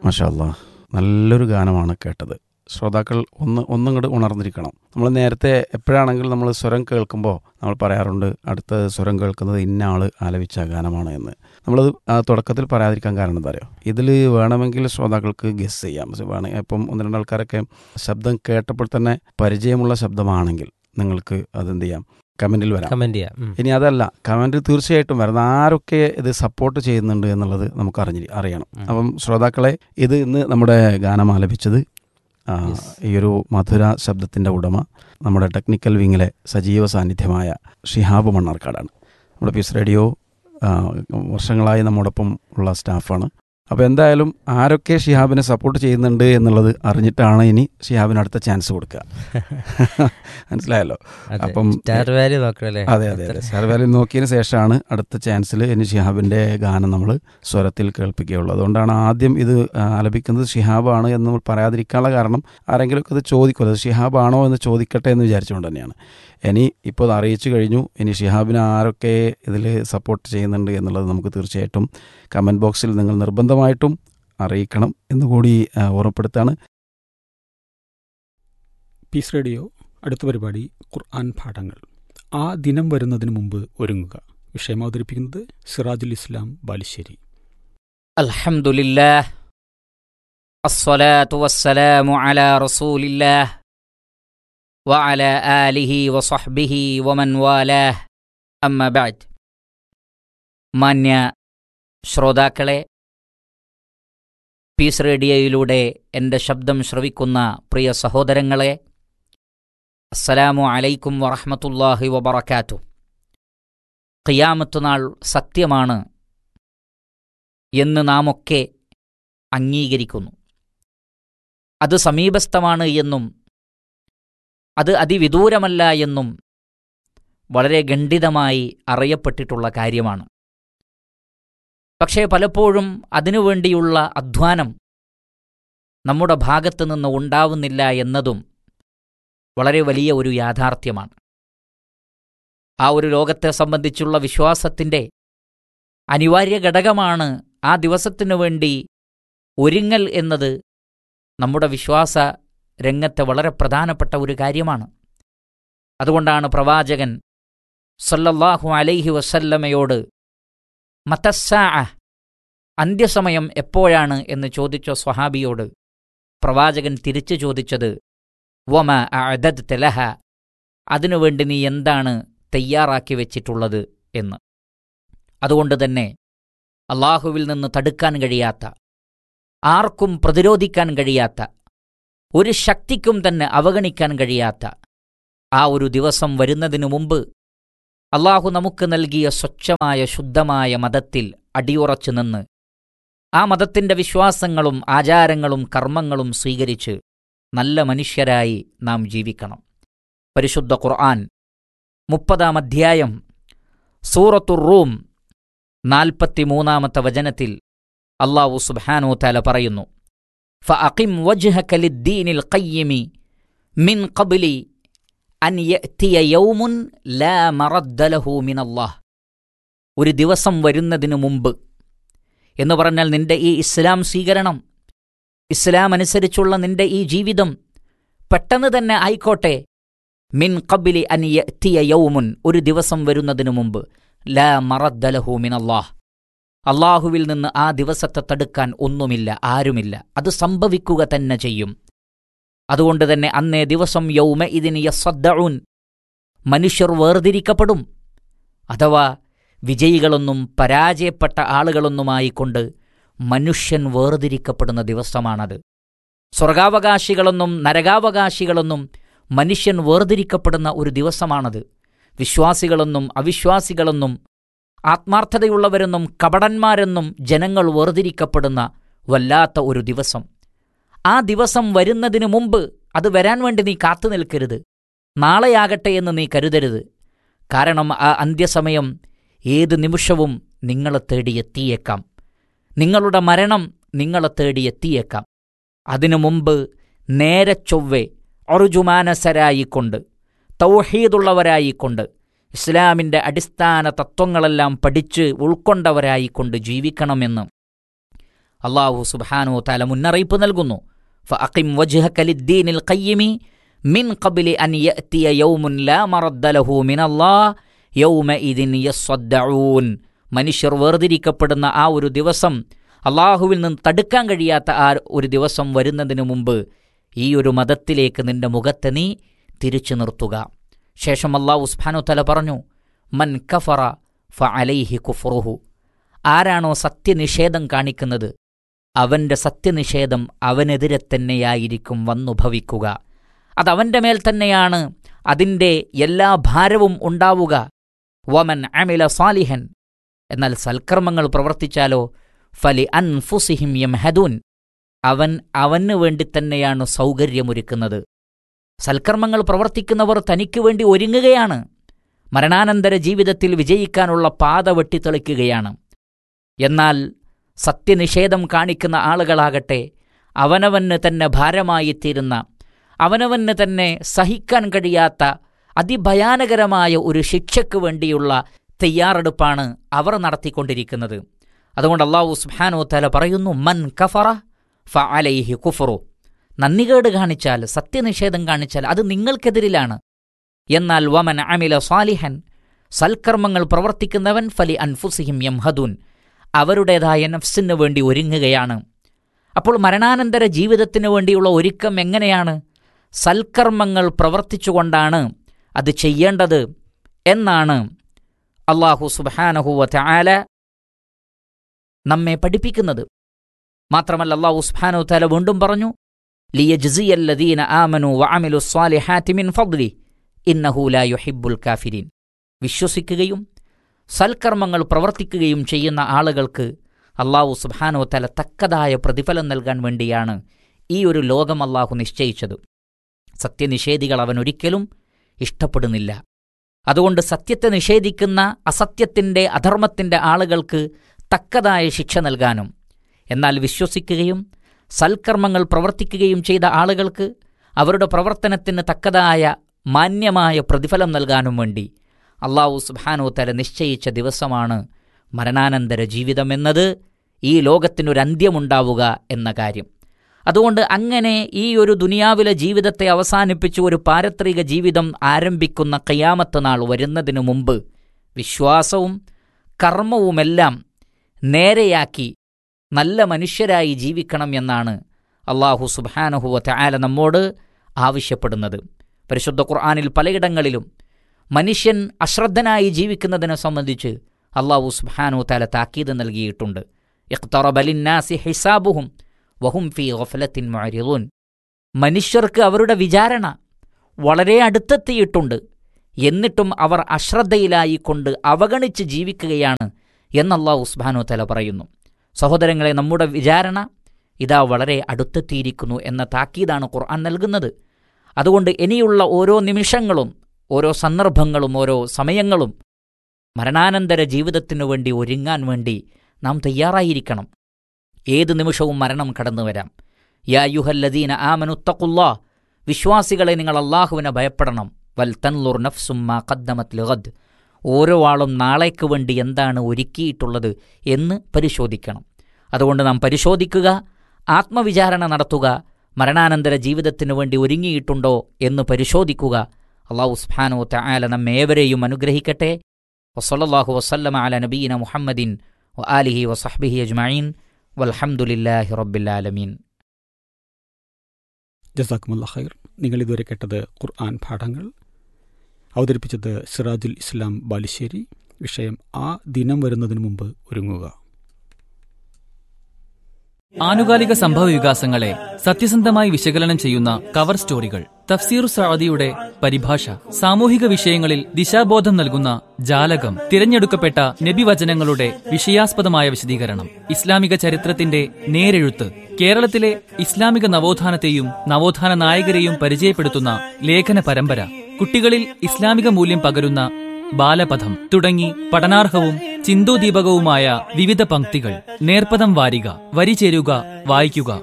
മഷാല്ലാ നല്ലൊരു ഗാനമാണ് കേട്ടത് ശ്രോതാക്കൾ ഒന്ന് ഒന്നും കൂടെ ഉണർന്നിരിക്കണം നമ്മൾ നേരത്തെ എപ്പോഴാണെങ്കിലും നമ്മൾ സ്വരം കേൾക്കുമ്പോൾ നമ്മൾ പറയാറുണ്ട് അടുത്ത സ്വരം കേൾക്കുന്നത് ഇന്ന ആൾ ആലപിച്ച ഗാനമാണ് എന്ന് നമ്മളത് ആ തുടക്കത്തിൽ പറയാതിരിക്കാൻ കാരണം എന്താ അറിയോ ഇതിൽ വേണമെങ്കിൽ ശ്രോതാക്കൾക്ക് ഗസ് ചെയ്യാം പക്ഷെ വേണ ഇപ്പം ഒന്ന് രണ്ട് ആൾക്കാരൊക്കെ ശബ്ദം കേട്ടപ്പോൾ തന്നെ പരിചയമുള്ള ശബ്ദമാണെങ്കിൽ നിങ്ങൾക്ക് അതെന്ത് ചെയ്യാം കമൻറ്റിൽ വരാം കമന്റ് ചെയ്യാം ഉം. ഇനി അതല്ല കമൻറ്റ് തീർച്ചയായിട്ടും വരുന്ന ആരൊക്കെ ഇത് സപ്പോർട്ട് ചെയ്യുന്നുണ്ട് എന്നുള്ളത് നമുക്ക് അറിഞ്ഞി അറിയണം ഉം. അപ്പം ശ്രോതാക്കളെ ഇത് ഇന്ന് നമ്മുടെ ഗാനം ആലപിച്ചത് ആ, Yes. ഈ ഒരു മധുര ശബ്ദത്തിൻ്റെ ഉടമ നമ്മുടെ ടെക്നിക്കൽ വിങ്ങിലെ സജീവ സാന്നിധ്യമായ ഷിഹാബ് മണ്ണാർക്കാടാണ് നമ്മുടെ പീസ് റേഡിയോ ആ, വർഷങ്ങളായി നമ്മോടൊപ്പം ഉള്ള സ്റ്റാഫാണ് അപ്പോൾ എന്തായാലും ആരൊക്കെ ഷിഹാബിനെ സപ്പോർട്ട് ചെയ്യുന്നുണ്ട് എന്നുള്ളത് അറിഞ്ഞിട്ടാണ് ഇനി ഷിഹാബിന് അടുത്ത ചാൻസ് കൊടുക്കുക മനസ്സിലായല്ലോ അതെ. അപ്പം സ്റ്റാർ വാല്യൂ നോക്കണല്ലേ അതെ അതെ അതെ സ്റ്റാർ വാല്യൂ നോക്കിയതിന് ശേഷമാണ് അടുത്ത ചാൻസിൽ ഇനി ഷിഹാബിൻ്റെ ഗാനം നമ്മൾ സ്വരത്തിൽ കേൾപ്പിക്കുകയുള്ളൂ അതുകൊണ്ടാണ് ആദ്യം ഇത് ആ, ആലപിക്കുന്നത് ഷിഹാബാണ് എന്ന് നമ്മൾ പറയാതിരിക്കാനുള്ള കാരണം ആരെങ്കിലുമൊക്കെ ഇത് ചോദിക്കും അത് ഷിഹാബാണോ എന്ന് ചോദിക്കട്ടെ എന്ന് വിചാരിച്ചുകൊണ്ട് തന്നെയാണ് ഇനി ഇപ്പോൾ അത് അറിയിച്ചു കഴിഞ്ഞു ഇനി ഷിഹാബിനെ ആരൊക്കെ ഇതിൽ സപ്പോർട്ട് ചെയ്യുന്നുണ്ട് എന്നുള്ളത് നമുക്ക് തീർച്ചയായിട്ടും കമൻറ്റ് ബോക്സിൽ നിങ്ങൾ നിർബന്ധമായിട്ടും അറിയിക്കണം എന്നുകൂടി ആ, ഓർമ്മപ്പെടുത്താണ് പീസ് റേഡിയോ അടുത്ത പരിപാടി ഖുർആൻ പാഠങ്ങൾ ആ ദിനം വരുന്നതിന് മുമ്പ് ഒരുങ്ങുക വിഷയം അവതരിപ്പിക്കുന്നത് സിറാജുൽ ഇസ്ലാം ബാലുശ്ശേരി الحمد لله الصلاة والسلام على رسول الله وعلى آله وصحبه ومن والاه أما بعد മാന്യ ശ്രോതാക്കളെ പീസ് റേഡിയോയിലൂടെ എൻ്റെ ശബ്ദം ശ്രവിക്കുന്ന പ്രിയ സഹോദരങ്ങളെ അസ്സലാമു അലൈക്കും വറഹ്മത്തുള്ളാഹി വബറകാതുഹു ഖിയാമത്ത് നാൾ സത്യമാണ് എന്ന് നാം ഒക്കെ അംഗീകരിക്കുന്നു അത് സമീപസ്ഥമാണ് എന്നും അത് അതിവിദൂരമല്ല എന്നും വളരെ ഖണ്ഡിതമായി അറിയപ്പെട്ടിട്ടുള്ള കാര്യമാണ് പക്ഷേ പലപ്പോഴും അതിനുവേണ്ടിയുള്ള അധ്വാനം നമ്മുടെ ഭാഗത്തു നിന്ന് ഉണ്ടാവുന്നില്ല എന്നതും വളരെ വലിയ ഒരു യാഥാർത്ഥ്യമാണ് ആ ഒരു ലോകത്തെ സംബന്ധിച്ചുള്ള വിശ്വാസത്തിൻ്റെ അനിവാര്യ ഘടകമാണ് ആ ദിവസത്തിനു വേണ്ടി ഒരുങ്ങൽ എന്നത് നമ്മുടെ വിശ്വാസ രംഗത്തെ വളരെ പ്രധാനപ്പെട്ട ഒരു കാര്യമാണ് അതുകൊണ്ടാണ് പ്രവാചകൻ സല്ലല്ലാഹു അലൈഹി വസല്ലമയോട് മതസ്സാ അന്ത്യസമയം എപ്പോഴാണ് എന്ന് ചോദിച്ച സ്വഹാബിയോട് പ്രവാചകൻ തിരിച്ചു ചോദിച്ചത് വമ അഅദദ് തെലഹ അതിനുവേണ്ടി നീ എന്താണ് തയ്യാറാക്കി വെച്ചിട്ടുള്ളത് എന്ന് അതുകൊണ്ട് തന്നെ അള്ളാഹുവിൽ നിന്ന് തടുക്കാൻ കഴിയാത്ത ആർക്കും പ്രതിരോധിക്കാൻ കഴിയാത്ത ഒരു ശക്തിക്കും തന്നെ അവഗണിക്കാൻ കഴിയാത്ത ആ ഒരു ദിവസം വരുന്നതിനു മുമ്പ് അള്ളാഹു നമുക്ക് നൽകിയ സ്വച്ഛമായ ശുദ്ധമായ മതത്തിൽ അടിയുറച്ചു നിന്ന് ആ മതത്തിന്റെ വിശ്വാസങ്ങളും ആചാരങ്ങളും കർമ്മങ്ങളും സ്വീകരിച്ച് നല്ല മനുഷ്യരായി നാം ജീവിക്കണം പരിശുദ്ധ ഖുർആൻ മുപ്പതാം അധ്യായം സൂറത്തുർ റൂം നാൽപ്പത്തിമൂന്നാമത്തെ വചനത്തിൽ അള്ളാഹു സുബ്ഹാനോ താല പറയുന്നു ഫഅഖിം വജ്ഹക ലിദ്ദീനിൽ ഖയ്യിമി മിൻ ഖബ്ലി അൻ യഅ്തിയ യൗമുൻ ലാ മറദ്ദ ലഹു മിനല്ലാഹ് ഒരു ദിവസം വരുന്നതിനു മുമ്പ് എന്ന് പറഞ്ഞാൽ നിന്റെ ഈ ഇസ്ലാം സ്വീകരണം ഇസ്ലാം അനുസരിച്ചുള്ള നിന്റെ ഈ ജീവിതം പെട്ടെന്ന് തന്നെ ആയിക്കോട്ടെ മിൻ ഖബ്ലി അൻ യഅ്തിയ യൗമുൻ ഒരു ദിവസം വരുന്നതിനു മുമ്പ് ലാ മറദ്ദലഹു മിനല്ലാഹ് അള്ളാഹുവിൽ നിന്ന് ആ ദിവസത്തെ തടുക്കാൻ ഒന്നുമില്ല ആരുമില്ല അത് സംഭവിക്കുക തന്നെ ചെയ്യും അതുകൊണ്ട് തന്നെ അന്നേ ദിവസം യൗമ ഇതിന് യസ്സദ്ദഊൻ മനുഷ്യർ വേർതിരിക്കപ്പെടും അഥവാ വിജയികളൊന്നും പരാജയപ്പെട്ട ആളുകളൊന്നുമായിക്കൊണ്ട് മനുഷ്യൻ വേർതിരിക്കപ്പെടുന്ന ദിവസമാണത് സ്വർഗാവകാശികളൊന്നും നരകാവകാശികളൊന്നും മനുഷ്യൻ വേർതിരിക്കപ്പെടുന്ന ഒരു ദിവസമാണത് വിശ്വാസികളെന്നും അവിശ്വാസികളെന്നും ആത്മാർത്ഥതയുള്ളവരെന്നും കപടന്മാരെന്നും ജനങ്ങൾ വേർതിരിക്കപ്പെടുന്ന വല്ലാത്ത ഒരു ദിവസം ആ ദിവസം വരുന്നതിനു മുമ്പ് അത് വരാൻ വേണ്ടി നീ കാത്തു നിൽക്കരുത് നാളെയാകട്ടെ എന്ന് നീ കരുതരുത് കാരണം ആ അന്ത്യസമയം ഏത് നിമിഷവും നിങ്ങളെ തേടിയെത്തിയേക്കാം നിങ്ങളുടെ മരണം നിങ്ങളെ തേടിയെത്തിയേക്കാം അതിനു മുമ്പ് നേരെ ചൊവ്വെ ഒറുജുമാനസരായിക്കൊണ്ട് തൗഹീദുള്ളവരായിക്കൊണ്ട് ഇസ്ലാമിൻ്റെ അടിസ്ഥാന തത്വങ്ങളെല്ലാം പഠിച്ച് ഉൾക്കൊണ്ടവരായിക്കൊണ്ട് ജീവിക്കണമെന്ന് അള്ളാഹു സുബ്ഹാനഹു തആല മുന്നറിയിപ്പ് നൽകുന്നു ഫഅഖിം വജ്ഹക ലിദ്ദീനിൽ ഖയ്യിമി മിൻ ഖബ്ലി അൻ യഅതിയ യൗമുൻ ലാ മറദ്ദ ലഹു മിനല്ലാഹ് യൗമഇദിൻ യസ്സദ്ദഊൻ മനുഷ്യർ വേർതിരിക്കപ്പെടുന്ന ആ ഒരു ദിവസം അള്ളാഹുവിൽ നിന്ന് തടുക്കാൻ കഴിയാത്ത ആ ഒരു ദിവസം വരുന്നതിന് മുമ്പ് ഈ ഒരു മതത്തിലേക്ക് നിന്റെ മുഖത്തെ നീ തിരിച്ചു നിർത്തുക ശേഷം അള്ളാഹു ഉസ്ഫാനു തല പറഞ്ഞു മൻ കഫറ ഫ അലൈഹി കുഫറുഹു ആരാണോ സത്യനിഷേധം കാണിക്കുന്നത് അവന്റെ സത്യനിഷേധം അവനെതിരെ തന്നെയായിരിക്കും വന്നു ഭവിക്കുക അതവന്റെ മേൽ തന്നെയാണ് അതിൻ്റെ എല്ലാ ഭാരവും ഉണ്ടാവുക വമൻ അമില സാലിഹൻ എന്നാൽ സൽക്കർമ്മങ്ങൾ പ്രവർത്തിച്ചാലോ ഫലി അൻഫുസിഹിം യംഹദൂൻ അവൻ അവന് വേണ്ടി തന്നെയാണ് സൗകര്യമൊരുക്കുന്നത് സൽക്കർമ്മങ്ങൾ പ്രവർത്തിക്കുന്നവർ തനിക്ക് വേണ്ടി ഒരുങ്ങുകയാണ് മരണാനന്തര ജീവിതത്തിൽ വിജയിക്കാനുള്ള പാത വെട്ടിത്തെളിക്കുകയാണ് എന്നാൽ സത്യനിഷേധം കാണിക്കുന്ന ആളുകളാകട്ടെ അവനവന് തന്നെ ഭാരമായിത്തീരുന്ന അവനവന് തന്നെ സഹിക്കാൻ കഴിയാത്ത അതിഭയാനകരമായ ഒരു ശിക്ഷയ്ക്ക് വേണ്ടിയുള്ള തയ്യാറെടുപ്പാണ് അവർ നടത്തിക്കൊണ്ടിരിക്കുന്നത് അതുകൊണ്ട് അള്ളാഹു സുബ്ഹാനഹു തആല പറയുന്നു മൻ കഫറ ഫ അലൈഹി കുഫറു നന്ദികേട് കാണിച്ചാൽ സത്യനിഷേധം കാണിച്ചാൽ അത് നിങ്ങൾക്കെതിരിലാണ് എന്നാൽ വമൻ അമില സാലിഹൻ സൽക്കർമ്മങ്ങൾ പ്രവർത്തിക്കുന്നവൻ ഫലി അൻഫുസിഹിം യംഹദൂൻ അവരുടേതായ നഫ്സിന് വേണ്ടി ഒരുങ്ങുകയാണ് അപ്പോൾ മരണാനന്തര ജീവിതത്തിന് വേണ്ടിയുള്ള ഒരുക്കം എങ്ങനെയാണ് സൽക്കർമ്മങ്ങൾ പ്രവർത്തിച്ചുകൊണ്ടാണ് അത് ചെയ്യേണ്ടത് എന്നാണ് അള്ളാഹു സുബാനഹുവ തആല നമ്മെ പഠിപ്പിക്കുന്നത് മാത്രമല്ല അള്ളാഹു സുബ്ഹാനഹു തആല വീണ്ടും പറഞ്ഞു ലിയജ്സിയല്ലദീന ആമനു വഅമിലു സ്വാലിഹാത്തി മിൻ ഫദ്ലി ഇന്നഹു ലാ യുഹിബ്ബുൽ കാഫിരീൻ വിശ്വസിക്കുകയും സൽക്കർമ്മങ്ങൾ പ്രവർത്തിക്കുകയും ചെയ്യുന്ന ആളുകൾക്ക് അള്ളാഹു സുബ്ഹാനഹു തആല തക്കതായ പ്രതിഫലം നൽകാൻ വേണ്ടിയാണ് ഈ ഒരു ലോകം അള്ളാഹു നിശ്ചയിച്ചത് സത്യനിഷേധികൾ അവൻ ഒരിക്കലും ഇഷ്ടപ്പെടുന്നില്ല അതുകൊണ്ട് സത്യത്തെ നിഷേധിക്കുന്ന അസത്യത്തിൻ്റെ അധർമ്മത്തിൻ്റെ ആളുകൾക്ക് തക്കതായ ശിക്ഷ നൽകാനും എന്നാൽ വിശ്വസിക്കുകയും സൽക്കർമ്മങ്ങൾ പ്രവർത്തിക്കുകയും ചെയ്ത ആളുകൾക്ക് അവരുടെ പ്രവർത്തനത്തിന് തക്കതായ മാന്യമായ പ്രതിഫലം നൽകാനും വേണ്ടി അള്ളാഹു സുബാനു തല നിശ്ചയിച്ച ദിവസമാണ് മരണാനന്തര ജീവിതമെന്നത് ഈ ലോകത്തിനൊരു അന്ത്യമുണ്ടാവുക എന്ന കാര്യം അതുകൊണ്ട് അങ്ങനെ ഈ ഒരു ദുനിയാവിലെ ജീവിതത്തെ അവസാനിപ്പിച്ച് ഒരു പാരത്രിക ജീവിതം ആരംഭിക്കുന്ന കയ്യാമത്ത് നാൾ വരുന്നതിനു മുമ്പ് വിശ്വാസവും കർമ്മവുമെല്ലാം നേരെയാക്കി നല്ല മനുഷ്യരായി ജീവിക്കണം എന്നാണ് അള്ളാഹു സുബാനഹുവ തആല നമ്മോട് ആവശ്യപ്പെടുന്നത് പരിശുദ്ധ ഖുർആാനിൽ പലയിടങ്ങളിലും മനുഷ്യൻ അശ്രദ്ധനായി ജീവിക്കുന്നതിനെ സംബന്ധിച്ച് അള്ളാഹു സുബാനു തആല താക്കീത് നൽകിയിട്ടുണ്ട് ഇഖ്തറബലിന്നാസി ഹിസാബുഹും വഹും ഫി ഗഫലത്തിൻ മുഅരിദൂൻ മനുഷ്യർക്ക് അവരുടെ വിചാരണ വളരെ അടുത്തെത്തിയിട്ടുണ്ട് എന്നിട്ടും അവർ അശ്രദ്ധയിലായിക്കൊണ്ട് അവഗണിച്ച് ജീവിക്കുകയാണ് എന്നല്ലാഹു ഉസ്ബാനു തല പറയുന്നു സഹോദരങ്ങളെ നമ്മുടെ വിചാരണ ഇതാ വളരെ അടുത്തെത്തിയിരിക്കുന്നു എന്ന താക്കീതാണ് ഖുർആൻ നൽകുന്നത് അതുകൊണ്ട് ഇനിയുള്ള ഓരോ നിമിഷങ്ങളും ഓരോ സന്ദർഭങ്ങളും ഓരോ സമയങ്ങളും മരണാനന്തര ജീവിതത്തിനു വേണ്ടി ഒരുങ്ങാൻ വേണ്ടി നാം തയ്യാറായിരിക്കണം ഏത് നിമിഷവും മരണം കടന്നു വരാം യാ യുഹല്ലദീന ആമനുത്തക്കുല്ലാ വിശ്വാസികളെ നിങ്ങൾ അള്ളാഹുവിനെ ഭയപ്പെടണം വൽ തൻലുർ നഫ്സുമ്മ ഖദ്ദമത് ലഗദ് ഓരോ ആളും നാളേക്ക് വേണ്ടി എന്താണ് ഒരുക്കിയിട്ടുള്ളത് എന്ന് പരിശോധിക്കണം അതുകൊണ്ട് നാം പരിശോധിക്കുക ആത്മവിചാരണ നടത്തുക മരണാനന്തര ജീവിതത്തിനു വേണ്ടി ഒരുങ്ങിയിട്ടുണ്ടോ എന്ന് പരിശോധിക്കുക അള്ളാഹു സുബ്ഹാനഹു തആല നമ്മേവരെയും അനുഗ്രഹിക്കട്ടെ വസല്ലല്ലാഹു വസല്ലമ അല നബീന മുഹമ്മദിൻ വ ആലിഹി വസഹ്ബിഹി അജ്മഈൻ വൽഹംദുലില്ലാഹി റബ്ബിൽ ആലമീൻ ജസാക്കുമുല്ല ഖൈർ നിങ്ങൾ ഇതുവരെ കേട്ടത് ഖുർആൻ പാഠങ്ങൾ അവതരിപ്പിച്ചത് സിറാജുൽ ഇസ്ലാം ബാലുശ്ശേരി വിഷയം ആ ദിനം വരുന്നതിന് മുമ്പ് ഒരുങ്ങുക ആനുകാലിക സംഭവ വികാസങ്ങളെ സത്യസന്ധമായി വിശകലനം ചെയ്യുന്ന കവർ സ്റ്റോറികൾ തഫ്സീർ സഅദിയുടെ പരിഭാഷ സാമൂഹിക വിഷയങ്ങളിൽ ദിശാബോധം നൽകുന്ന ജാലകം തിരഞ്ഞെടുക്കപ്പെട്ട നബിവചനങ്ങളുടെ വിഷയാസ്പദമായ വിശദീകരണം ഇസ്ലാമിക ചരിത്രത്തിന്റെ നേരെഴുത്ത് കേരളത്തിലെ ഇസ്ലാമിക നവോത്ഥാനത്തെയും നവോത്ഥാന നായകരെയും പരിചയപ്പെടുത്തുന്ന ലേഖന പരമ്പര കുട്ടികളിൽ ഇസ്ലാമിക മൂല്യം പകരുന്ന ബാലപഥം തുടങ്ങി പഠനാർഹവും ചിന്തോദീപകവുമായ വിവിധ പംക്തികൾ നേർപ്പദം വാരിക വരി ചേരുക വായിക്കുക